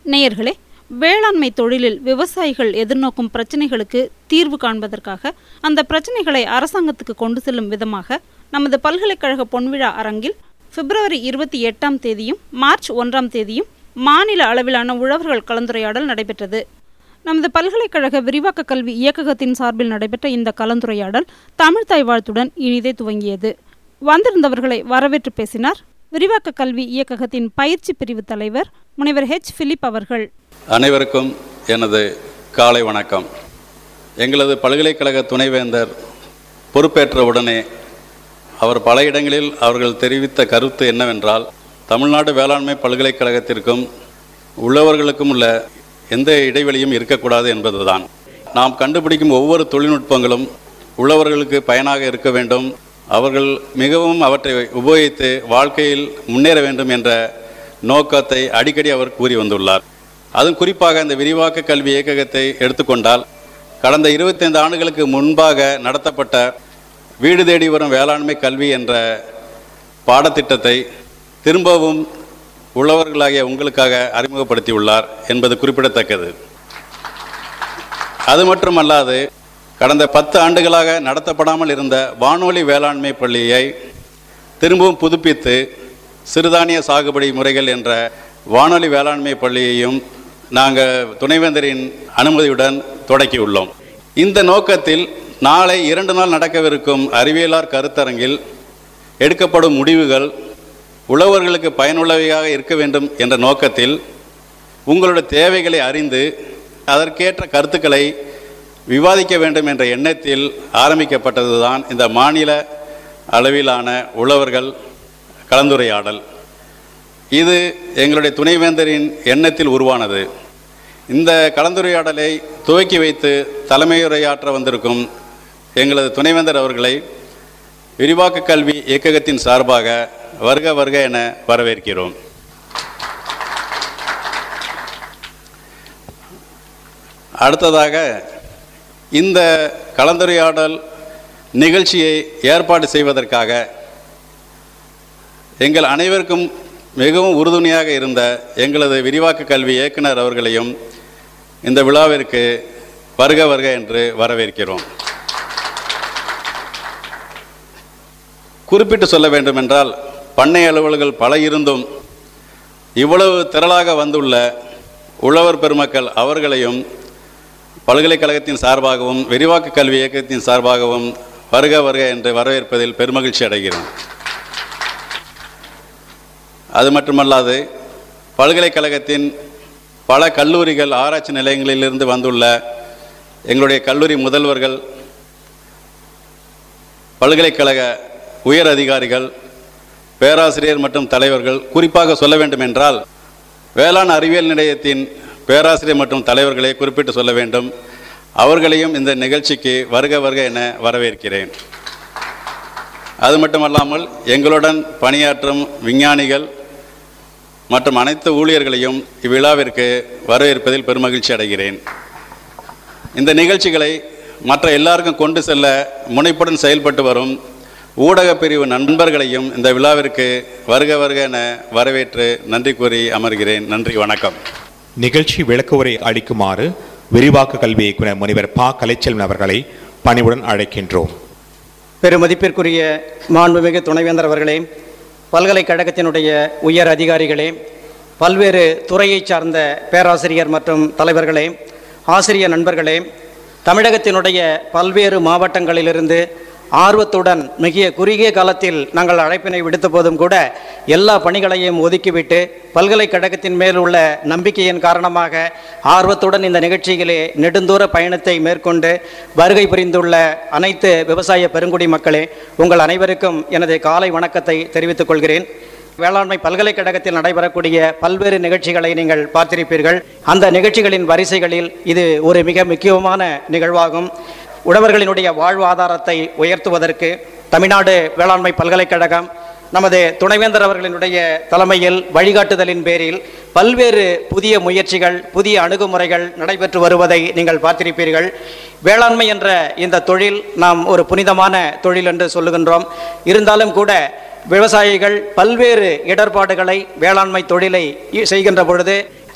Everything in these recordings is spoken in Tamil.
நேயர்களே வேளாண்மை தொழிலில் விவசாயிகள் எதிர்நோக்கும் பிரச்சனைகளுக்கு தீர்வு காண்பதற்காக அந்த பிரச்சனைகளை அரசாங்கத்துக்கு கொண்டு செல்லும் விதமாக நமது பல்கலைக்கழக பொன்விழா அரங்கில் பிப்ரவரி இருபத்தி எட்டாம் தேதியும் மார்ச் ஒன்றாம் தேதியும் மாநில அளவிலான உழவர்கள் கலந்துரையாடல் நடைபெற்றது நமது பல்கலைக்கழக விரிவாக்க கல்வி இயக்ககத்தின் சார்பில் நடைபெற்ற இந்த கலந்துரையாடல் தமிழ்தாய் வாழ்த்துடன் இனிதே துவங்கியது வந்திருந்தவர்களை வரவேற்று பேசினார் விரிவாக்க கல்வி இயக்ககத்தின் பயிற்சி பிரிவு தலைவர் முனைவர் ஹெச் பிலிப் அவர்கள் அனைவருக்கும் எனது காலை வணக்கம் எங்களது பல்கலைக்கழக துணைவேந்தர் பொறுப்பேற்ற உடனே அவர் பல இடங்களில் அவர்கள் தெரிவித்த கருத்து என்னவென்றால் தமிழ்நாடு வேளாண்மை பல்கலைக்கழகத்திற்கும் உள்ளவர்களுக்கும் உள்ள எந்த இடைவெளியும் இருக்கக்கூடாது என்பதுதான் நாம் கண்டுபிடிக்கும் ஒவ்வொரு தொழில்நுட்பங்களும் உள்ளவர்களுக்கு பயனாக இருக்க வேண்டும் அவர்கள் மிகவும் அவற்றை உபயோகித்து வாழ்க்கையில் முன்னேற வேண்டும் என்ற நோக்கத்தை அடிக்கடி அவர் கூறி வந்துள்ளார் அதுவும் குறிப்பாக இந்த விரிவாக்க கல்வி இயக்ககத்தை எடுத்துக்கொண்டால் கடந்த இருபத்தைந்து ஆண்டுகளுக்கு முன்பாக நடத்தப்பட்ட வீடு தேடி வரும் வேளாண்மை கல்வி என்ற பாடத்திட்டத்தை திரும்பவும் உழவர்களாகிய உங்களுக்காக அறிமுகப்படுத்தியுள்ளார் என்பது குறிப்பிடத்தக்கது அது மட்டுமல்லாது கடந்த பத்து ஆண்டுகளாக நடத்தப்படாமல் இருந்த வானொலி வேளாண்மை பள்ளியை திரும்பவும் புதுப்பித்து சிறுதானிய சாகுபடி முறைகள் என்ற வானொலி வேளாண்மை பள்ளியையும் நாங்கள் துணைவேந்தரின் அனுமதியுடன் தொடக்கியுள்ளோம் இந்த நோக்கத்தில் நாளை இரண்டு நாள் நடக்கவிருக்கும் அறிவியலார் கருத்தரங்கில் எடுக்கப்படும் முடிவுகள் உழவர்களுக்கு பயனுள்ளவையாக இருக்க வேண்டும் என்ற நோக்கத்தில் உங்களுடைய தேவைகளை அறிந்து அதற்கேற்ற கருத்துக்களை விவாதிக்க வேண்டும் என்ற எண்ணத்தில் ஆரம்பிக்கப்பட்டதுதான் இந்த மாநில அளவிலான உழவர்கள் கலந்துரையாடல் இது எங்களுடைய துணைவேந்தரின் எண்ணத்தில் உருவானது இந்த கலந்துரையாடலை துவக்கி வைத்து தலைமையுரையாற்ற வந்திருக்கும் எங்களது துணைவேந்தர் அவர்களை விரிவாக்க கல்வி இயக்ககத்தின் சார்பாக வருக வருக என வரவேற்கிறோம் அடுத்ததாக இந்த கலந்துரையாடல் நிகழ்ச்சியை ஏற்பாடு செய்வதற்காக எங்கள் அனைவருக்கும் மிகவும் உறுதுணையாக இருந்த எங்களது விரிவாக்க கல்வி இயக்குனர் அவர்களையும் இந்த விழாவிற்கு வருக வருக என்று வரவேற்கிறோம் குறிப்பிட்டு சொல்ல வேண்டுமென்றால் பண்ணை அலுவல்கள் பல இருந்தும் இவ்வளவு திரளாக வந்துள்ள உழவர் பெருமக்கள் அவர்களையும் பல்கலைக்கழகத்தின் சார்பாகவும் விரிவாக்க கல்வி இயக்கத்தின் சார்பாகவும் வருக வருக என்று வரவேற்பதில் பெருமகிழ்ச்சி அடைகிறோம் அது மட்டுமல்லாது பல்கலைக்கழகத்தின் பல கல்லூரிகள் ஆராய்ச்சி நிலையங்களிலிருந்து வந்துள்ள எங்களுடைய கல்லூரி முதல்வர்கள் பல்கலைக்கழக உயர் அதிகாரிகள் பேராசிரியர் மற்றும் தலைவர்கள் குறிப்பாக சொல்ல வேண்டும் என்றால் வேளாண் அறிவியல் நிலையத்தின் பேராசிரியர் மற்றும் தலைவர்களை குறிப்பிட்டு சொல்ல வேண்டும் அவர்களையும் இந்த நிகழ்ச்சிக்கு வருக வருக என வரவேற்கிறேன் அது மட்டுமல்லாமல் எங்களுடன் பணியாற்றும் விஞ்ஞானிகள் மற்றும் அனைத்து ஊழியர்களையும் இவ்விழாவிற்கு வரவேற்பதில் பெருமகிழ்ச்சி அடைகிறேன் இந்த நிகழ்ச்சிகளை மற்ற எல்லாருக்கும் கொண்டு செல்ல முனைப்புடன் செயல்பட்டு வரும் ஊடக பிரிவு நண்பர்களையும் இந்த விழாவிற்கு வருக வருக என வரவேற்று நன்றி கூறி அமர்கிறேன் நன்றி வணக்கம் நிகழ்ச்சி விளக்க உரை அளிக்குமாறு விரிவாக்க கல்வி இயக்குனர் முனைவர் பா கலைச்செல்வன் அவர்களை பணிவுடன் அழைக்கின்றோம் பெருமதிப்பிற்குரிய மாண்புமிகு துணைவேந்தர் அவர்களே பல்கலைக்கழகத்தினுடைய உயர் அதிகாரிகளே பல்வேறு துறையைச் சார்ந்த பேராசிரியர் மற்றும் தலைவர்களே ஆசிரியர் நண்பர்களே தமிழகத்தினுடைய பல்வேறு மாவட்டங்களிலிருந்து ஆர்வத்துடன் மிக குறுகிய காலத்தில் நாங்கள் அழைப்பினை விடுத்த போதும் கூட எல்லா பணிகளையும் ஒதுக்கிவிட்டு பல்கலைக்கழகத்தின் மேல் உள்ள நம்பிக்கையின் காரணமாக ஆர்வத்துடன் இந்த நிகழ்ச்சியிலே நெடுந்தூர பயணத்தை மேற்கொண்டு வருகை புரிந்துள்ள அனைத்து விவசாய பெருங்குடி மக்களே உங்கள் அனைவருக்கும் எனது காலை வணக்கத்தை தெரிவித்துக் கொள்கிறேன் வேளாண்மை பல்கலைக்கழகத்தில் நடைபெறக்கூடிய பல்வேறு நிகழ்ச்சிகளை நீங்கள் பார்த்திருப்பீர்கள் அந்த நிகழ்ச்சிகளின் வரிசைகளில் இது ஒரு மிக முக்கியமான நிகழ்வாகும் உழவர்களினுடைய வாழ்வாதாரத்தை உயர்த்துவதற்கு தமிழ்நாடு வேளாண்மை பல்கலைக்கழகம் நமது துணைவேந்தர் அவர்களினுடைய தலைமையில் வழிகாட்டுதலின் பேரில் பல்வேறு புதிய முயற்சிகள் புதிய அணுகுமுறைகள் நடைபெற்று வருவதை நீங்கள் பார்த்திருப்பீர்கள் வேளாண்மை என்ற இந்த தொழில் நாம் ஒரு புனிதமான தொழில் என்று சொல்லுகின்றோம் இருந்தாலும் கூட விவசாயிகள் பல்வேறு இடர்பாடுகளை வேளாண்மை தொழிலை இ- செய்கின்ற பொழுது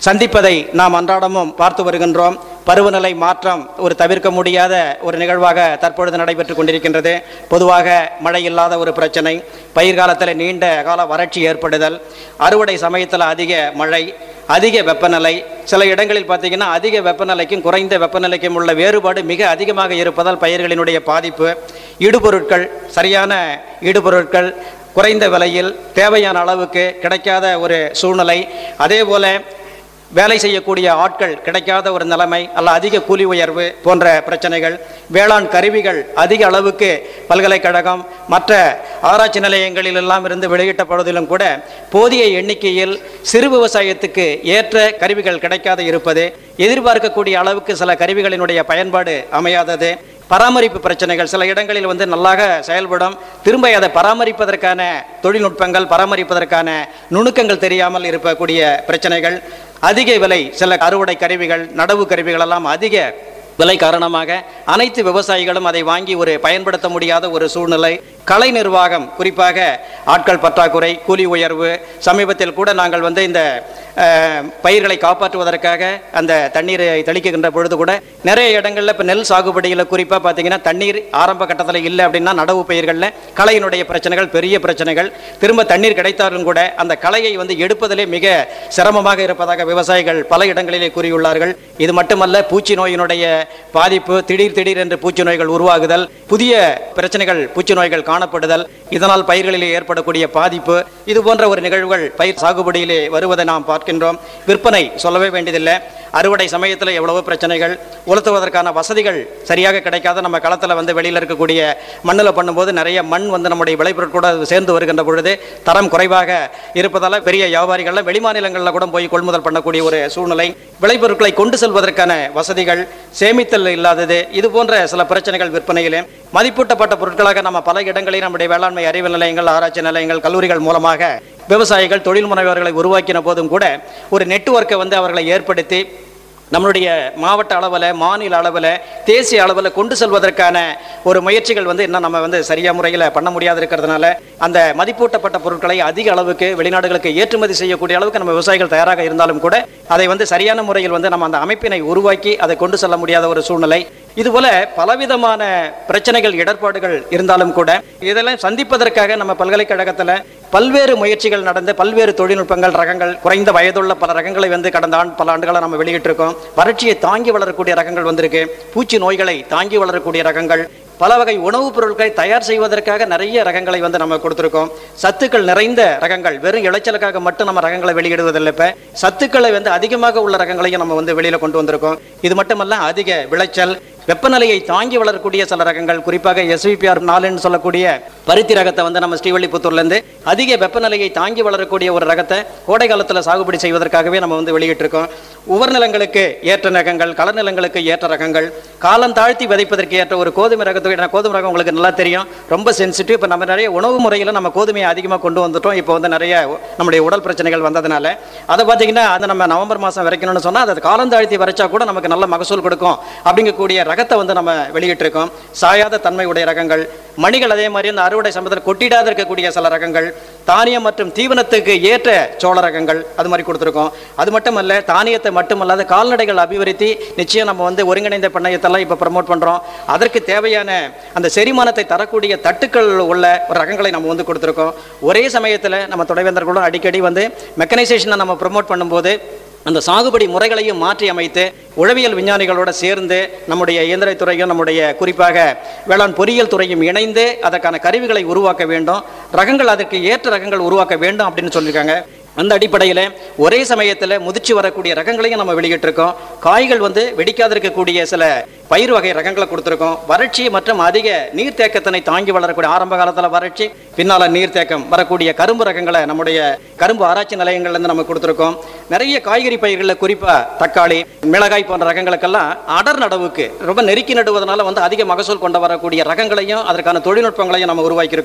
சந்திப்பதை நாம் அன்றாடமும் பார்த்து வருகின்றோம் பருவநிலை மாற்றம் ஒரு தவிர்க்க முடியாத ஒரு நிகழ்வாக தற்பொழுது நடைபெற்று கொண்டிருக்கின்றது பொதுவாக மழை இல்லாத ஒரு பிரச்சனை பயிர் காலத்தில் நீண்ட கால வறட்சி ஏற்படுதல் அறுவடை சமயத்தில் அதிக மழை அதிக வெப்பநிலை சில இடங்களில் பார்த்தீங்கன்னா அதிக வெப்பநிலைக்கும் குறைந்த வெப்பநிலைக்கும் உள்ள வேறுபாடு மிக அதிகமாக இருப்பதால் பயிர்களினுடைய பாதிப்பு இடுபொருட்கள் சரியான இடுபொருட்கள் குறைந்த விலையில் தேவையான அளவுக்கு கிடைக்காத ஒரு சூழ்நிலை அதே போல வேலை செய்யக்கூடிய ஆட்கள் கிடைக்காத ஒரு நிலைமை அல்ல அதிக கூலி உயர்வு போன்ற பிரச்சனைகள் வேளாண் கருவிகள் அதிக அளவுக்கு பல்கலைக்கழகம் மற்ற ஆராய்ச்சி நிலையங்களில் எல்லாம் இருந்து வெளியிட்டப்படுவதிலும் கூட போதிய எண்ணிக்கையில் சிறு விவசாயத்துக்கு ஏற்ற கருவிகள் கிடைக்காத இருப்பது எதிர்பார்க்கக்கூடிய அளவுக்கு சில கருவிகளினுடைய பயன்பாடு அமையாதது பராமரிப்பு பிரச்சனைகள் சில இடங்களில் வந்து நல்லாக செயல்படும் திரும்ப அதை பராமரிப்பதற்கான தொழில்நுட்பங்கள் பராமரிப்பதற்கான நுணுக்கங்கள் தெரியாமல் இருக்கக்கூடிய பிரச்சனைகள் அதிக விலை சில அறுவடை கருவிகள் நடவு கருவிகள் எல்லாம் அதிக விலை காரணமாக அனைத்து விவசாயிகளும் அதை வாங்கி ஒரு பயன்படுத்த முடியாத ஒரு சூழ்நிலை கலை நிர்வாகம் குறிப்பாக ஆட்கள் பற்றாக்குறை கூலி உயர்வு சமீபத்தில் கூட நாங்கள் வந்து இந்த அஹ், பயிர்களை காப்பாற்றுவதற்காக அந்த தண்ணீரை தெளிக்கின்ற பொழுது கூட நிறைய இடங்களில் இப்போ நெல் சாகுபடியில் குறிப்பாக பார்த்தீங்கன்னா தண்ணீர் ஆரம்ப கட்டத்தில் இல்லை அப்படின்னா நடவு பயிர்களில் களையினுடைய பிரச்சனைகள் பெரிய பிரச்சனைகள் திரும்ப தண்ணீர் கிடைத்தாலும் கூட அந்த களையை வந்து எடுப்பதிலே மிக சிரமமாக இருப்பதாக விவசாயிகள் பல இடங்களிலே கூறியுள்ளார்கள் இது மட்டுமல்ல பூச்சி நோயினுடைய பாதிப்பு திடீர் திடீர் என்று பூச்சி நோய்கள் உருவாகுதல் புதிய பிரச்சனைகள் பூச்சி நோய்கள் காணப்படுதல் இதனால் பயிர்களிலே ஏற்படக்கூடிய பாதிப்பு இது போன்ற ஒரு நிகழ்வுகள் பயிர் சாகுபடியிலே வருவதை நாம் பார்க்கின்றோம் விற்பனை சொல்லவே வேண்டியதில்லை அறுவடை சமயத்தில் எவ்வளவோ பிரச்சனைகள் உலர்த்துவதற்கான வசதிகள் சரியாக கிடைக்காத நம்ம களத்தில் வந்து வெளியில் இருக்கக்கூடிய மண்ணில் பண்ணும்போது நிறைய மண் வந்து நம்முடைய விளைபொருட்களோட சேர்ந்து வருகின்ற பொழுது தரம் குறைவாக இருப்பதால் பெரிய வியாபாரிகள்லாம் வெளிமாநிலங்களில் கூட போய் கொள்முதல் பண்ணக்கூடிய ஒரு சூழ்நிலை விளைபொருட்களை கொண்டு செல்வதற்கான வசதிகள் சேமித்தல் இல்லாதது இது போன்ற சில பிரச்சனைகள் விற்பனையிலே மதிப்பூட்டப்பட்ட பொருட்களாக நம்ம பல இடங்களில் நம்முடைய வேளாண்மை அறிவியல் நிலையங்கள் ஆராய்ச்சி நிலையங்கள் கல்லூரிகள் மூலமாக விவசாயிகள் தொழில் முனைவர்களை உருவாக்கின போதும் கூட ஒரு நெட்வொர்க்கை வந்து அவர்களை ஏற்படுத்தி நம்மளுடைய மாவட்ட அளவில் மாநில அளவில் தேசிய அளவில் கொண்டு செல்வதற்கான ஒரு முயற்சிகள் வந்து இன்னும் நம்ம வந்து சரியா முறையில் பண்ண முடியாது இருக்கிறதுனால அந்த மதிப்பூட்டப்பட்ட பொருட்களை அதிக அளவுக்கு வெளிநாடுகளுக்கு ஏற்றுமதி செய்யக்கூடிய அளவுக்கு நம்ம விவசாயிகள் தயாராக இருந்தாலும் கூட அதை வந்து சரியான முறையில் வந்து நம்ம அந்த அமைப்பினை உருவாக்கி அதை கொண்டு செல்ல முடியாத ஒரு சூழ்நிலை இதுபோல பலவிதமான பிரச்சனைகள் இடர்பாடுகள் இருந்தாலும் கூட இதெல்லாம் சந்திப்பதற்காக நம்ம பல்கலைக்கழகத்தில் பல்வேறு முயற்சிகள் நடந்து பல்வேறு தொழில்நுட்பங்கள் ரகங்கள் குறைந்த வயதுள்ள பல ரகங்களை வந்து கடந்த ஆண்டு பல ஆண்டுகளை நம்ம வெளியிட்டிருக்கோம் வறட்சியை தாங்கி வளரக்கூடிய ரகங்கள் வந்திருக்கு பூச்சி நோய்களை தாங்கி வளரக்கூடிய ரகங்கள் பல வகை உணவுப் பொருட்களை தயார் செய்வதற்காக நிறைய ரகங்களை வந்து நம்ம கொடுத்துருக்கோம் சத்துக்கள் நிறைந்த ரகங்கள் வெறும் இளைச்சலுக்காக மட்டும் நம்ம ரகங்களை வெளியிடுவதில்லை இப்போ சத்துக்களை வந்து அதிகமாக உள்ள ரகங்களையும் நம்ம வந்து வெளியில் கொண்டு வந்திருக்கோம் இது மட்டுமல்ல அதிக விளைச்சல் வெப்பநிலையை தாங்கி வளரக்கூடிய சில ரகங்கள் குறிப்பாக எஸ்விபிஆர் நாலுன்னு சொல்லக்கூடிய பருத்தி ரகத்தை வந்து நம்ம ஸ்ரீவல்லிபுத்தூர்லேருந்து அதிக வெப்பநிலையை தாங்கி வளரக்கூடிய ஒரு ரகத்தை கோடை காலத்தில் சாகுபடி செய்வதற்காகவே நம்ம வந்து வெளியிட்டிருக்கோம் உவர் நிலங்களுக்கு ஏற்ற ரகங்கள் களநிலங்களுக்கு ஏற்ற ரகங்கள் காலம் தாழ்த்தி விதைப்பதற்கு ஏற்ற ஒரு கோதுமை ரகத்தை ஏன்னா கோதுமை ரகம் உங்களுக்கு நல்லா தெரியும் ரொம்ப சென்சிட்டிவ் இப்போ நம்ம நிறைய உணவு முறையில் நம்ம கோதுமையை அதிகமாக கொண்டு வந்துட்டோம் இப்போ வந்து நிறைய நம்முடைய உடல் பிரச்சனைகள் வந்ததுனால அதை பார்த்தீங்கன்னா அதை நம்ம நவம்பர் மாதம் விதைக்கணும்னு சொன்னால் அதை காலம் தாழ்த்தி வரைச்சா கூட நமக்கு நல்ல மகசூல் கொடுக்கும் அப்படிங்கக்கூடிய ரகத்தை வந்து நம்ம வெளியிட்டிருக்கோம் சாயாத தன்மை உடைய ரகங்கள் மணிகள் அதே மாதிரி அந்த அறுவடை சமயத்தில் கொட்டிடாத இருக்கக்கூடிய சில ரகங்கள் தானியம் மற்றும் தீவனத்துக்கு ஏற்ற சோள ரகங்கள் அது மாதிரி கொடுத்துருக்கோம் அது மட்டுமல்ல தானியத்தை மட்டுமல்லாத கால்நடைகள் அபிவிருத்தி நிச்சயம் நம்ம வந்து ஒருங்கிணைந்த பண்ணையத்தெல்லாம் இப்போ ப்ரமோட் பண்ணுறோம் அதற்கு தேவையான அந்த செரிமானத்தை தரக்கூடிய தட்டுக்கள் உள்ள ஒரு ரகங்களை நம்ம வந்து கொடுத்துருக்கோம் ஒரே சமயத்தில் நம்ம துணைவேந்தர்களும் அடிக்கடி வந்து மெக்கனைசேஷனை நம்ம ப்ரமோட் பண்ணும்போது அந்த சாகுபடி முறைகளையும் மாற்றி அமைத்து உழவியல் விஞ்ஞானிகளோட சேர்ந்து நம்முடைய இயந்திரத்துறையும் நம்முடைய குறிப்பாக வேளாண் பொறியியல் துறையும் இணைந்து அதற்கான கருவிகளை உருவாக்க வேண்டும் ரகங்கள் அதற்கு ஏற்ற ரகங்கள் உருவாக்க வேண்டும் அப்படின்னு சொல்லியிருக்காங்க அந்த அடிப்படையில் ஒரே சமயத்தில் முதிர்ச்சி வரக்கூடிய ரகங்களையும் நம்ம வெளியிட்டிருக்கோம் காய்கள் வந்து வெடிக்காது இருக்கக்கூடிய சில பயிர் வகை ரகங்களை கொடுத்துருக்கோம் வறட்சி மற்றும் அதிக நீர்த்தேக்கத்தினை தாங்கி வளரக்கூடிய ஆரம்ப காலத்தில் வறட்சி பின்னால் நீர்த்தேக்கம் வரக்கூடிய கரும்பு ரகங்களை நம்முடைய கரும்பு ஆராய்ச்சி நிலையங்கள்லேருந்து நம்ம கொடுத்துருக்கோம் நிறைய காய்கறி பயிர்களில் குறிப்பாக தக்காளி மிளகாய் போன்ற ரகங்களுக்கெல்லாம் அடர் நடவுக்கு ரொம்ப நெருக்கி நடுவதனால வந்து அதிக மகசூல் கொண்டு வரக்கூடிய ரகங்களையும் அதற்கான தொழில்நுட்பங்களையும் நம்ம உருவாக்கியிருக்கோம்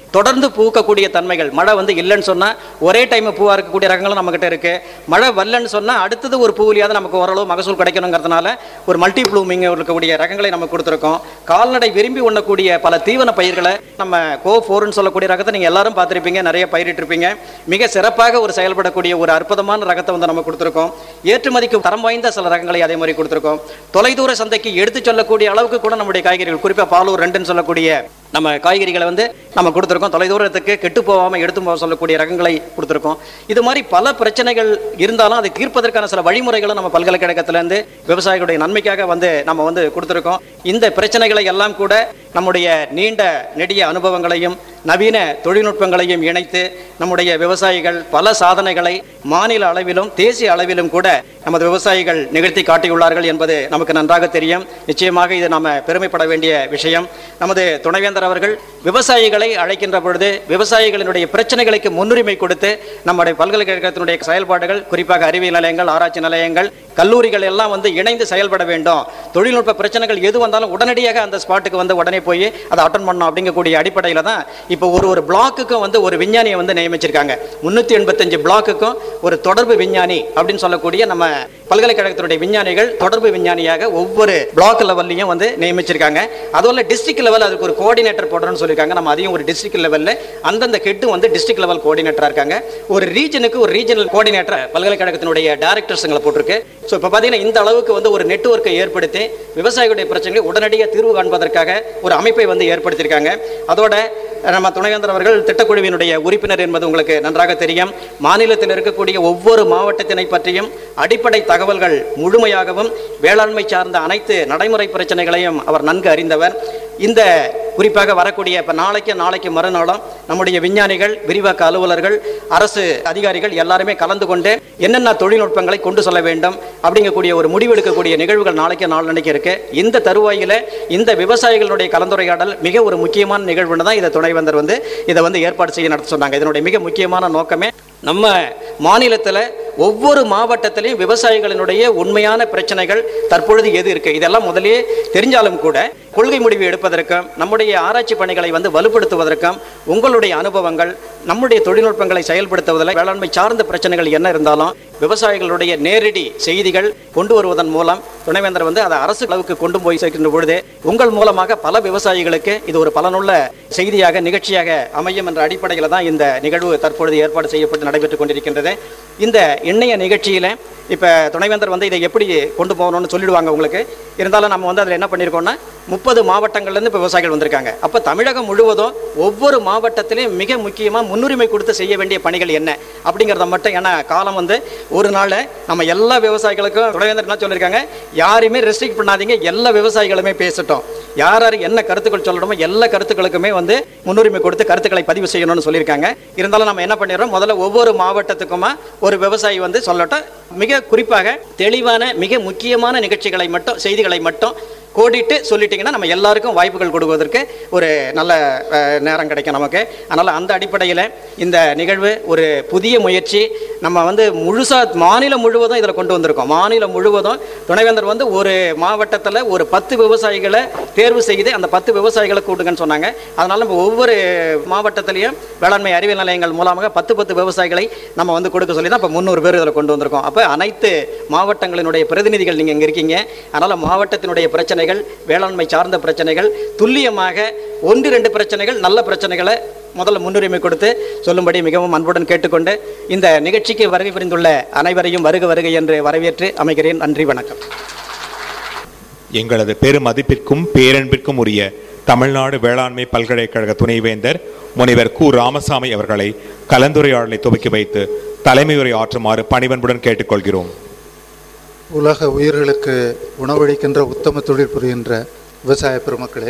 தொடர்ந்து பூக்கக்கூடிய தன்மைகள் மழை வந்து இல்லைன்னு சொன்னால் ஒரே டைம் பூவாக இருக்கக்கூடிய ரகங்களும் நம்மக்கிட்ட இருக்குது மழை வரலன்னு சொன்னால் அடுத்தது ஒரு பூவிலியாவது நமக்கு ஓரளவு மகசூல் கிடைக்கணுங்கிறதுனால ஒரு மல்டி ப்ளூமிங் இருக்கக்கூடிய ரகங்களை நம்ம கொடுத்துருக்கோம் கால்நடை விரும்பி உண்ணக்கூடிய பல தீவன பயிர்களை நம்ம கோ ஃபோர்னு சொல்லக்கூடிய ரகத்தை நீங்கள் எல்லாரும் பார்த்துருப்பீங்க நிறைய பயிரிட்டிருப்பீங்க மிக சிறப்பாக ஒரு செயல்படக்கூடிய ஒரு அற்புதமான ரகத்தை வந்து நம்ம கொடுத்துருக்கோம் ஏற்றுமதிக்கு தரம் வாய்ந்த சில ரகங்களை அதே மாதிரி கொடுத்துருக்கோம் தொலைதூர சந்தைக்கு எடுத்து சொல்லக்கூடிய அளவுக்கு கூட நம்முடைய காய்கறிகள் குறிப்பாக பாலூர் ரெண்டுன்னு சொல்லக்கூடிய நம்ம காய்கறிகளை வந்து நம்ம கொடுத்துருக்கோம் தொலைதூரத்துக்கு கெட்டு போகாமல் எடுத்து போக சொல்லக்கூடிய ரகங்களை கொடுத்துருக்கோம் இது மாதிரி பல பிரச்சனைகள் இருந்தாலும் அதை தீர்ப்பதற்கான சில வழிமுறைகளும் நம்ம பல்கலைக்கழகத்திலேருந்து விவசாயிகளுடைய நன்மைக்காக வந்து நம்ம வந்து கொடுத்துருக்கோம் இந்த பிரச்சனைகளை எல்லாம் கூட நம்முடைய நீண்ட நெடிய அனுபவங்களையும் நவீன தொழில்நுட்பங்களையும் இணைத்து நம்முடைய விவசாயிகள் பல சாதனைகளை மாநில அளவிலும் தேசிய அளவிலும் கூட நமது விவசாயிகள் நிகழ்த்தி காட்டியுள்ளார்கள் என்பது நமக்கு நன்றாக தெரியும் நிச்சயமாக இது நாம பெருமைப்பட வேண்டிய விஷயம் நமது துணைவேந்தர் அவர்கள் விவசாயிகளை அழைக்கின்ற பொழுது விவசாயிகளினுடைய பிரச்சனைகளுக்கு முன்னுரிமை கொடுத்து நம்முடைய பல்கலைக்கழகத்தினுடைய செயல்பாடுகள் குறிப்பாக அறிவியல் நிலையங்கள் ஆராய்ச்சி நிலையங்கள் கல்லூரிகள் எல்லாம் வந்து இணைந்து செயல்பட வேண்டும் தொழில்நுட்ப பிரச்சனைகள் எது வந்தாலும் உடனடியாக அந்த ஸ்பாட்டுக்கு வந்து உடனே போய் அதை அட்டன் பண்ணணும் அப்படிங்கக்கூடிய அடிப்படையில் தான் இப்போ ஒரு ஒரு பிளாக்குக்கும் வந்து ஒரு விஞ்ஞானியை வந்து நியமிச்சிருக்காங்க முன்னூற்றி எண்பத்தஞ்சு பிளாக்குக்கும் ஒரு தொடர்பு விஞ்ஞானி அப்படின்னு சொல்லக்கூடிய நம்ம பல்கலைக்கழகத்தினுடைய விஞ்ஞானிகள் தொடர்பு விஞ்ஞானியாக ஒவ்வொரு பிளாக் லெவல்லையும் வந்து நியமிச்சிருக்காங்க அதுவும் டிஸ்ட்ரிக்ட் லெவல் அதுக்கு ஒரு கோஆர்டினேட்டர் போடுறோம்னு சொல்லியிருக்காங்க நம்ம அதையும் ஒரு டிஸ்ட்ரிக்ட் லெவலில் அந்தந்த ஹெட்டு வந்து டிஸ்ட்ரிக்ட் லெவல் கோஆர்டினேட்டராக இருக்காங்க ஒரு ரீஜனுக்கு ஒரு ரீஜனல் கோஆர்டினேட்டர் பல்கலைக்கழகத்தினுடைய டேரக்டர்ஸுங்களை போட்டிருக்கு ஸோ இப்போ பார்த்தீங்கன்னா இந்த அளவுக்கு வந்து ஒரு நெட்வொர்க்கை ஏற்படுத்தி விவசாயிகளுடைய பிரச்சனைகளை உடனடியாக தீர்வு காண்பதற்காக ஒரு அமைப்பை வந்து ஏற்படுத்தியிருக்காங்க அதோட நம்ம துணைவேந்தர் அவர்கள் திட்டக்குழுவினுடைய உறுப்பினர் என்பது உங்களுக்கு நன்றாக தெரியும் மாநிலத்தில் இருக்கக்கூடிய ஒவ்வொரு மாவட்டத்தினை பற்றியும் அடிப்படை தகவல்கள் முழுமையாகவும் வேளாண்மை சார்ந்த அனைத்து நடைமுறை பிரச்சனைகளையும் அவர் நன்கு அறிந்தவர் இந்த குறிப்பாக வரக்கூடிய இப்போ நாளைக்கு நாளைக்கு மறுநாளும் நம்முடைய விஞ்ஞானிகள் விரிவாக்க அலுவலர்கள் அரசு அதிகாரிகள் எல்லாருமே கலந்து கொண்டு என்னென்ன தொழில்நுட்பங்களை கொண்டு செல்ல வேண்டும் அப்படிங்கக்கூடிய ஒரு முடிவெடுக்கக்கூடிய நிகழ்வுகள் நாளைக்கு நாளன்னைக்கு இருக்கு இந்த தருவாயில் இந்த விவசாயிகளுடைய கலந்துரையாடல் மிக ஒரு முக்கியமான நிகழ்வுன்னு தான் இதை துணைவேந்தர் வந்து இதை வந்து ஏற்பாடு செய்ய நடத்த சொன்னாங்க இதனுடைய மிக முக்கியமான நோக்கமே நம்ம மாநிலத்தில் ஒவ்வொரு மாவட்டத்திலையும் விவசாயிகளினுடைய உண்மையான பிரச்சனைகள் தற்பொழுது எது இருக்கு இதெல்லாம் முதலே தெரிஞ்சாலும் கூட கொள்கை முடிவு எடுப்பதற்கும் நம்முடைய ஆராய்ச்சி பணிகளை வந்து வலுப்படுத்துவதற்கும் உங்களுடைய அனுபவங்கள் நம்முடைய தொழில்நுட்பங்களை செயல்படுத்துவதில் வேளாண்மை சார்ந்த பிரச்சனைகள் என்ன இருந்தாலும் விவசாயிகளுடைய நேரடி செய்திகள் கொண்டு வருவதன் மூலம் துணைவேந்தர் வந்து அதை அரசு அளவுக்கு கொண்டு போய் சேர்க்கின்ற பொழுது உங்கள் மூலமாக பல விவசாயிகளுக்கு இது ஒரு பலனுள்ள செய்தியாக நிகழ்ச்சியாக அமையும் என்ற அடிப்படையில் தான் இந்த நிகழ்வு தற்பொழுது ஏற்பாடு செய்யப்பட்டு நடைபெற்றுக் கொண்டிருக்கின்றது இந்த இணைய நிகழ்ச்சியில் இப்போ துணைவேந்தர் வந்து இதை எப்படி கொண்டு போகணும்னு சொல்லிடுவாங்க உங்களுக்கு இருந்தாலும் நம்ம வந்து அதில் என்ன பண்ணியிருக்கோம்னா முப்பது மாவட்டங்கள்லேருந்து இப்போ விவசாயிகள் வந்திருக்காங்க அப்போ தமிழகம் முழுவதும் ஒவ்வொரு மாவட்டத்திலையும் மிக முக்கியமாக முன்னுரிமை கொடுத்து செய்ய வேண்டிய பணிகள் என்ன அப்படிங்கிறத மட்டும் ஏன்னா காலம் வந்து ஒரு நாள் நம்ம எல்லா விவசாயிகளுக்கும் துணைவேந்தர் என்ன சொல்லியிருக்காங்க யாரையுமே ரெஸ்ட்ரிக்ட் பண்ணாதீங்க எல்லா விவசாயிகளுமே பேசட்டும் யார் யார் என்ன கருத்துக்கள் சொல்லணுமோ எல்லா கருத்துக்களுக்குமே வந்து முன்னுரிமை கொடுத்து கருத்துக்களை பதிவு செய்யணும்னு சொல்லியிருக்காங்க இருந்தாலும் நம்ம என்ன பண்ணிடுறோம் முதல்ல ஒவ்வொரு மாவட்டத்துக்குமா ஒரு விவசாயி வந்து சொல்லட்டும் மிக குறிப்பாக தெளிவான மிக முக்கியமான நிகழ்ச்சிகளை மட்டும் செய்திகளை மட்டும் கோடிட்டு சொல்லிட்டீங்கன்னா நம்ம எல்லாருக்கும் வாய்ப்புகள் கொடுப்பதற்கு ஒரு நல்ல அஹ், நேரம் கிடைக்கும் நமக்கு அதனால் அந்த அடிப்படையில் இந்த நிகழ்வு ஒரு புதிய முயற்சி நம்ம வந்து முழுசாக மாநிலம் முழுவதும் இதில் கொண்டு வந்திருக்கோம் மாநிலம் முழுவதும் துணைவேந்தர் வந்து ஒரு மாவட்டத்தில் ஒரு பத்து விவசாயிகளை தேர்வு செய்து அந்த பத்து விவசாயிகளை கூட்டுங்கன்னு சொன்னாங்க அதனால் நம்ம ஒவ்வொரு மாவட்டத்திலையும் வேளாண்மை அறிவியல் நிலையங்கள் மூலமாக பத்து பத்து விவசாயிகளை நம்ம வந்து கொடுக்க சொல்லி தான் இப்போ முந்நூறு பேர் இதில் கொண்டு வந்திருக்கோம் அப்போ அனைத்து மாவட்டங்களினுடைய பிரதிநிதிகள் நீங்கள் இங்கே இருக்கீங்க அதனால் மாவட்டத்தினுடைய பிரச்சனைகள் வேளாண்மை சார்ந்த பிரச்சனைகள் துல்லியமாக ஒன்று ரெண்டு பிரச்சனைகள் நல்ல பிரச்சனைகளை முதல்ல முன்னுரிமை கொடுத்து சொல்லும்படி மிகவும் அன்புடன் கேட்டுக்கொண்டு இந்த நிகழ்ச்சிக்கு வருகை புரிந்துள்ள அனைவரையும் வருக வருக என்று வரவேற்று அமைகிறேன் நன்றி வணக்கம் எங்களது பெருமதிப்பிற்கும் பேரன்பிற்கும் உரிய தமிழ்நாடு வேளாண்மை பல்கலைக்கழக துணைவேந்தர் முனைவர் கு ராமசாமி அவர்களை கலந்துரையாடலை துவக்கி வைத்து தலைமையுரை ஆற்றுமாறு பணிவன்புடன் கேட்டுக்கொள்கிறோம் உலக உயிர்களுக்கு உணவளிக்கின்ற உத்தம தொழில் புரிகின்ற விவசாய பெருமக்களே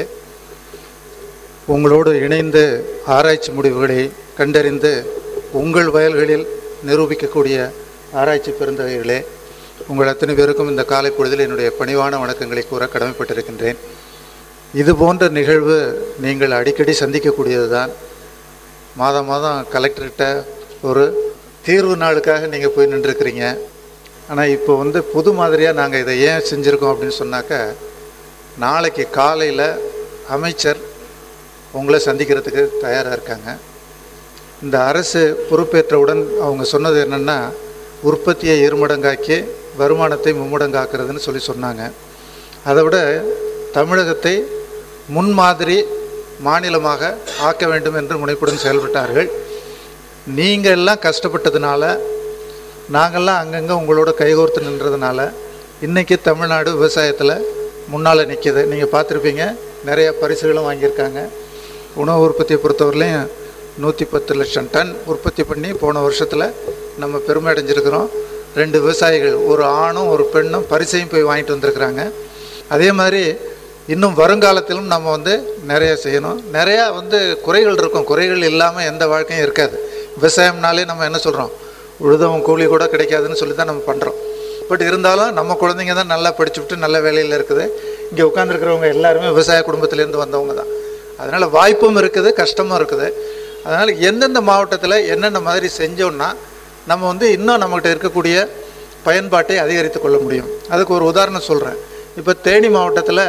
உங்களோடு இணைந்து ஆராய்ச்சி முடிவுகளை கண்டறிந்து உங்கள் வயல்களில் நிரூபிக்கக்கூடிய ஆராய்ச்சி பெருந்தகைகளே உங்கள் அத்தனை பேருக்கும் இந்த காலை பொழுதில் என்னுடைய பணிவான வணக்கங்களை கூற கடமைப்பட்டிருக்கின்றேன் இது போன்ற நிகழ்வு நீங்கள் அடிக்கடி சந்திக்கக்கூடியது தான் மாதம் மாதம் கலெக்டர்கிட்ட ஒரு தீர்வு நாளுக்காக நீங்கள் போய் நின்றுருக்கிறீங்க ஆனால் இப்போ வந்து புது மாதிரியாக நாங்கள் இதை ஏன் செஞ்சுருக்கோம் அப்படின்னு சொன்னாக்கா நாளைக்கு காலையில் அமைச்சர் உங்களை சந்திக்கிறதுக்கு தயாராக இருக்காங்க இந்த அரசு பொறுப்பேற்றவுடன் அவங்க சொன்னது என்னென்னா உற்பத்தியை இருமடங்காக்கி வருமானத்தை மும்மடங்காக்குறதுன்னு சொல்லி சொன்னாங்க அதை விட தமிழகத்தை முன்மாதிரி மாநிலமாக ஆக்க வேண்டும் என்று முனைப்புடன் செயல்பட்டார்கள் நீங்கள் எல்லாம் கஷ்டப்பட்டதுனால நாங்கள்லாம் அங்கங்கே உங்களோட கைகோர்த்து நின்றதுனால இன்றைக்கி தமிழ்நாடு விவசாயத்தில் முன்னால் நிற்கிது நீங்கள் பார்த்துருப்பீங்க நிறைய பரிசுகளும் வாங்கியிருக்காங்க உணவு உற்பத்தியை பொறுத்தவரையிலையும் நூற்றி பத்து லட்சம் டன் உற்பத்தி பண்ணி போன வருஷத்தில் நம்ம பெருமை அடைஞ்சிருக்கிறோம் ரெண்டு விவசாயிகள் ஒரு ஆணும் ஒரு பெண்ணும் பரிசையும் போய் வாங்கிட்டு வந்திருக்கிறாங்க அதே மாதிரி இன்னும் வருங்காலத்திலும் நம்ம வந்து நிறைய செய்யணும் நிறையா வந்து குறைகள் இருக்கும் குறைகள் இல்லாமல் எந்த வாழ்க்கையும் இருக்காது விவசாயம்னாலே நம்ம என்ன சொல்கிறோம் உழுதவன் கூலி கூட கிடைக்காதுன்னு சொல்லி தான் நம்ம பண்ணுறோம் பட் இருந்தாலும் நம்ம குழந்தைங்க தான் நல்லா படிச்சுவிட்டு நல்ல வேலையில் இருக்குது இங்கே உட்காந்துருக்கிறவங்க எல்லாருமே விவசாய குடும்பத்திலேருந்து வந்தவங்க தான் அதனால் வாய்ப்பும் இருக்குது கஷ்டமும் இருக்குது அதனால் எந்தெந்த மாவட்டத்தில் என்னென்ன மாதிரி செஞ்சோன்னா நம்ம வந்து இன்னும் நம்மகிட்ட இருக்கக்கூடிய பயன்பாட்டை அதிகரித்து கொள்ள முடியும் அதுக்கு ஒரு உதாரணம் சொல்கிறேன் இப்போ தேனி மாவட்டத்தில்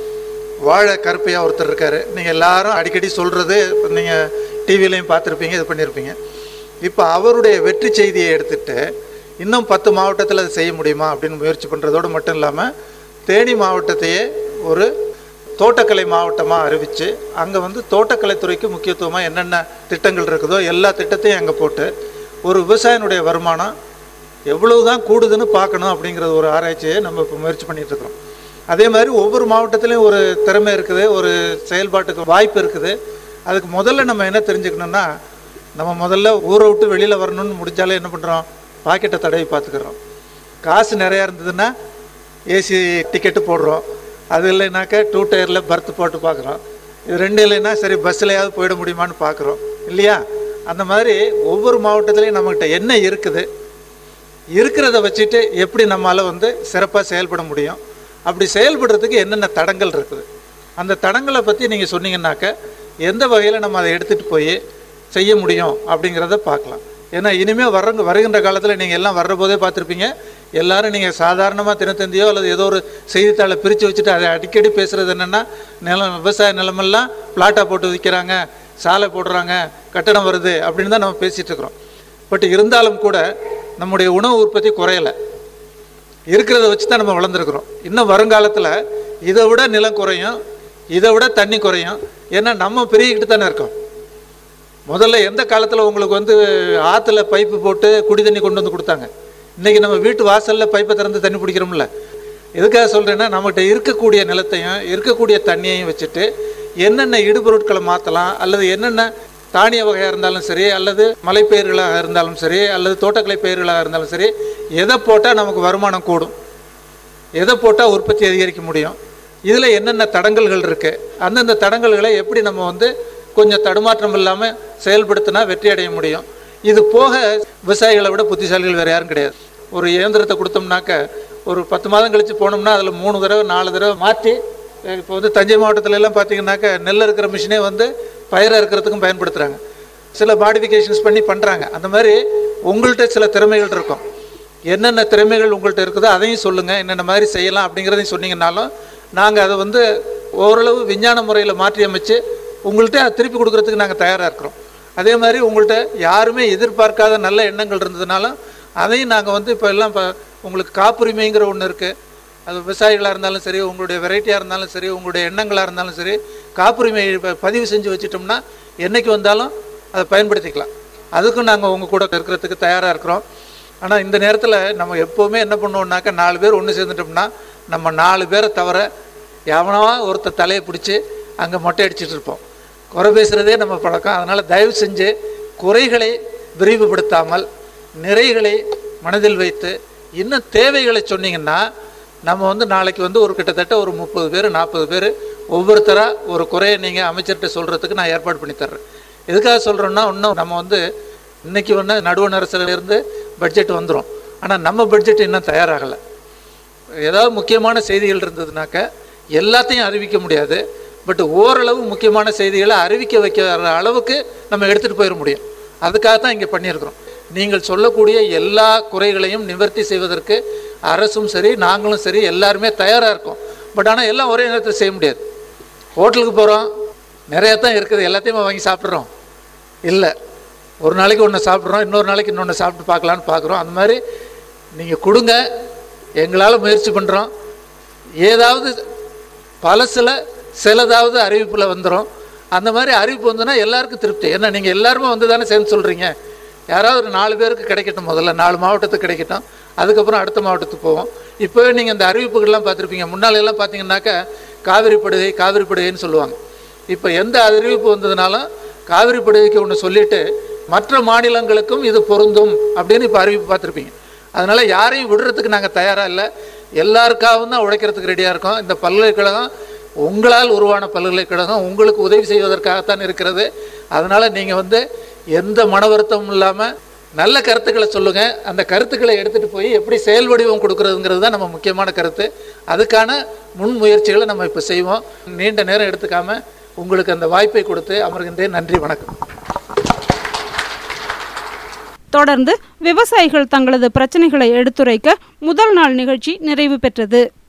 வாழை கருப்பையாக ஒருத்தர் இருக்கார் நீங்கள் எல்லாரும் அடிக்கடி சொல்கிறது நீங்கள் டிவிலையும் பார்த்துருப்பீங்க இது பண்ணியிருப்பீங்க இப்போ அவருடைய வெற்றி செய்தியை எடுத்துட்டு இன்னும் பத்து மாவட்டத்தில் அதை செய்ய முடியுமா அப்படின்னு முயற்சி பண்ணுறதோடு மட்டும் இல்லாமல் தேனி மாவட்டத்தையே ஒரு தோட்டக்கலை மாவட்டமாக அறிவித்து அங்கே வந்து தோட்டக்கலைத்துறைக்கு முக்கியத்துவமாக என்னென்ன திட்டங்கள் இருக்குதோ எல்லா திட்டத்தையும் அங்கே போட்டு ஒரு விவசாயினுடைய வருமானம் எவ்வளவு தான் கூடுதுன்னு பார்க்கணும் அப்படிங்கிறது ஒரு ஆராய்ச்சியை நம்ம இப்போ முயற்சி பண்ணிட்டு இருக்கிறோம் அதே மாதிரி ஒவ்வொரு மாவட்டத்திலையும் ஒரு திறமை இருக்குது ஒரு செயல்பாட்டுக்கு வாய்ப்பு இருக்குது அதுக்கு முதல்ல நம்ம என்ன தெரிஞ்சுக்கணும்னா நம்ம முதல்ல ஊரை விட்டு வெளியில் வரணும்னு முடிஞ்சாலே என்ன பண்ணுறோம் பாக்கெட்டை தடவி பார்த்துக்கிறோம் காசு நிறையா இருந்ததுன்னா ஏசி டிக்கெட்டு போடுறோம் அது இல்லைனாக்கா டூ டயரில் பர்த் போட்டு பார்க்குறோம் இது ரெண்டு இல்லைன்னா சரி பஸ்ஸிலையாவது போயிட முடியுமான்னு பார்க்குறோம் இல்லையா அந்த மாதிரி ஒவ்வொரு மாவட்டத்துலேயும் நம்மகிட்ட என்ன இருக்குது இருக்கிறத வச்சுட்டு எப்படி நம்மளால் வந்து சிறப்பாக செயல்பட முடியும் அப்படி செயல்படுறதுக்கு என்னென்ன தடங்கள் இருக்குது அந்த தடங்களை பற்றி நீங்கள் சொன்னீங்கன்னாக்க எந்த வகையில் நம்ம அதை எடுத்துகிட்டு போய் செய்ய முடியும் அப்படிங்கிறத பார்க்கலாம் ஏன்னா இனிமேல் வர்றங்க வருகின்ற காலத்தில் நீங்கள் எல்லாம் வர்ற போதே பார்த்துருப்பீங்க எல்லாரும் நீங்கள் சாதாரணமாக தினத்தந்தியோ அல்லது ஏதோ ஒரு செய்தித்தாளை பிரித்து வச்சுட்டு அதை அடிக்கடி பேசுகிறது என்னென்னா நிலம் விவசாய நிலமெல்லாம் பிளாட்டாக போட்டு விற்கிறாங்க சாலை போடுறாங்க கட்டடம் வருது அப்படின்னு தான் நம்ம பேசிகிட்டு இருக்கிறோம் பட் இருந்தாலும் கூட நம்முடைய உணவு உற்பத்தி குறையலை இருக்கிறத வச்சு தான் நம்ம வளர்ந்துருக்குறோம் இன்னும் வருங்காலத்தில் இதை விட நிலம் குறையும் இதை விட தண்ணி குறையும் ஏன்னா நம்ம பெருகிக்கிட்டு தானே இருக்கோம் முதல்ல எந்த காலத்தில் உங்களுக்கு வந்து ஆற்றுல பைப்பு போட்டு குடி தண்ணி கொண்டு வந்து கொடுத்தாங்க இன்றைக்கி நம்ம வீட்டு வாசலில் பைப்பை திறந்து தண்ணி பிடிக்கிறோம்ல எதுக்காக சொல்கிறேன்னா நம்மகிட்ட இருக்கக்கூடிய நிலத்தையும் இருக்கக்கூடிய தண்ணியையும் வச்சுட்டு என்னென்ன இடுபொருட்களை மாற்றலாம் அல்லது என்னென்ன தானிய வகையாக இருந்தாலும் சரி அல்லது மலைப்பயிர்களாக இருந்தாலும் சரி அல்லது தோட்டக்கலை பயிர்களாக இருந்தாலும் சரி எதை போட்டால் நமக்கு வருமானம் கூடும் எதை போட்டால் உற்பத்தி அதிகரிக்க முடியும் இதில் என்னென்ன தடங்கல்கள் இருக்குது அந்தந்த தடங்கல்களை எப்படி நம்ம வந்து கொஞ்சம் தடுமாற்றம் இல்லாமல் செயல்படுத்தினா வெற்றி அடைய முடியும் இது போக விவசாயிகளை விட புத்திசாலிகள் வேறு யாரும் கிடையாது ஒரு இயந்திரத்தை கொடுத்தோம்னாக்க ஒரு பத்து மாதம் கழித்து போனோம்னா அதில் மூணு தடவை நாலு தடவை மாற்றி இப்போ வந்து தஞ்சை மாவட்டத்துல எல்லாம் பார்த்தீங்கன்னாக்க நெல் இருக்கிற மிஷினே வந்து பயிரை இருக்கிறதுக்கும் பயன்படுத்துகிறாங்க சில மாடிஃபிகேஷன்ஸ் பண்ணி பண்ணுறாங்க அந்த மாதிரி உங்கள்கிட்ட சில திறமைகள் இருக்கும் என்னென்ன திறமைகள் உங்கள்கிட்ட இருக்குதோ அதையும் சொல்லுங்கள் என்னென்ன மாதிரி செய்யலாம் அப்படிங்கிறதையும் சொன்னீங்கன்னாலும் நாங்கள் அதை வந்து ஓரளவு விஞ்ஞான முறையில் மாற்றி அமைச்சு உங்கள்கிட்ட அதை திருப்பி கொடுக்கறதுக்கு நாங்கள் தயாராக இருக்கிறோம் அதே மாதிரி உங்கள்கிட்ட யாருமே எதிர்பார்க்காத நல்ல எண்ணங்கள் இருந்ததுனாலும் அதையும் நாங்கள் வந்து இப்போ எல்லாம் இப்போ உங்களுக்கு காப்புரிமைங்கிற ஒன்று இருக்குது அது விவசாயிகளாக இருந்தாலும் சரி உங்களுடைய வெரைட்டியாக இருந்தாலும் சரி உங்களுடைய எண்ணங்களாக இருந்தாலும் சரி காப்புரிமை ப- பதிவு செஞ்சு வச்சிட்டோம்னா என்னைக்கு வந்தாலும் அதை பயன்படுத்திக்கலாம் அதுக்கும் நாங்கள் உங்கள் கூட இருக்கிறதுக்கு தயாராக இருக்கிறோம் ஆனால் இந்த நேரத்தில் நம்ம எப்போவுமே என்ன பண்ணுவோம்னாக்கா நாலு பேர் ஒன்று சேர்ந்துட்டோம்னா நம்ம நாலு பேரை தவிர எவனவா ஒருத்தர் தலையை பிடிச்சி அங்கே மொட்டை அடிச்சிட்டு இருப்போம் குறை பேசுகிறதே நம்ம பழக்கம் அதனால் தயவு செஞ்சு குறைகளை விரிவுபடுத்தாமல் நிறைகளை மனதில் வைத்து இன்னும் தேவைகளை சொன்னீங்கன்னா நம்ம வந்து நாளைக்கு வந்து ஒரு கிட்டத்தட்ட ஒரு முப்பது பேர் நாற்பது பேர் ஒவ்வொருத்தராக ஒரு குறையை நீங்கள் அமைச்சர்கிட்ட சொல்கிறதுக்கு நான் ஏற்பாடு பண்ணி தர்றேன் எதுக்காக சொல்கிறோன்னா இன்னும் நம்ம வந்து இன்னைக்கு வந்து நடுவண் அரசுல இருந்து பட்ஜெட் வந்துடும் ஆனால் நம்ம பட்ஜெட் இன்னும் தயாராகலை ஏதாவது முக்கியமான செய்திகள் இருந்ததுனாக்க எல்லாத்தையும் அறிவிக்க முடியாது பட் ஓரளவு முக்கியமான செய்திகளை அறிவிக்க வைக்கிற அளவுக்கு நம்ம எடுத்துகிட்டு போயிட முடியும் அதுக்காக தான் இங்கே பண்ணியிருக்கிறோம் நீங்கள் சொல்லக்கூடிய எல்லா குறைகளையும் நிவர்த்தி செய்வதற்கு அரசும் சரி நாங்களும் சரி எல்லாருமே தயாராக இருக்கோம் பட் ஆனால் எல்லாம் ஒரே நேரத்தில் செய்ய முடியாது ஹோட்டலுக்கு போகிறோம் நிறையா தான் இருக்குது எல்லாத்தையுமே வாங்கி சாப்பிட்றோம் இல்லை ஒரு நாளைக்கு ஒன்று சாப்பிட்றோம் இன்னொரு நாளைக்கு இன்னொன்று சாப்பிட்டு பார்க்கலான்னு பார்க்குறோம் அந்த மாதிரி நீங்கள் கொடுங்க எங்களால் முயற்சி பண்ணுறோம் ஏதாவது பழசில் சிலதாவது அறிவிப்பில் வந்துடும் அந்த மாதிரி அறிவிப்பு வந்துன்னா எல்லாருக்கும் திருப்தி ஏன்னா நீங்கள் எல்லாருமே வந்து தானே சேர்ந்து சொல்கிறீங்க யாராவது ஒரு நாலு பேருக்கு கிடைக்கட்டும் முதல்ல நாலு மாவட்டத்துக்கு கிடைக்கட்டும் அதுக்கப்புறம் அடுத்த மாவட்டத்துக்கு போவோம் இப்போவே நீங்கள் இந்த அறிவிப்புகள்லாம் பார்த்துருப்பீங்க முன்னால எல்லாம் பார்த்தீங்கன்னாக்கா காவிரி படுகை காவிரி படுகைன்னு சொல்லுவாங்க இப்போ எந்த அறிவிப்பு வந்ததுனாலும் காவிரி படுகைக்கு ஒன்று சொல்லிட்டு மற்ற மாநிலங்களுக்கும் இது பொருந்தும் அப்படின்னு இப்போ அறிவிப்பு பார்த்துருப்பீங்க அதனால் யாரையும் விடுறதுக்கு நாங்கள் தயாராக இல்லை எல்லாருக்காகவும் தான் உழைக்கிறதுக்கு ரெடியாக இருக்கோம் இந்த பல்கலைக்கழகம் உங்களால் உருவான பல்கலைக்கழகம் உங்களுக்கு உதவி செய்வதற்காகத்தான் இருக்கிறது அதனால் நீங்கள் வந்து எந்த மன வருத்தமும் இல்லாமல் நல்ல கருத்துக்களை சொல்லுங்கள் அந்த கருத்துக்களை எடுத்துகிட்டு போய் எப்படி செயல் வடிவம் கொடுக்குறதுங்கிறது தான் நம்ம முக்கியமான கருத்து அதுக்கான முன்முயற்சிகளை நம்ம இப்போ செய்வோம் நீண்ட நேரம் எடுத்துக்காம உங்களுக்கு அந்த வாய்ப்பை கொடுத்து அமர்கின்றேன் நன்றி வணக்கம் தொடர்ந்து விவசாயிகள் தங்களது பிரச்சனைகளை எடுத்துரைக்க முதல் நாள் நிகழ்ச்சி நிறைவு பெற்றது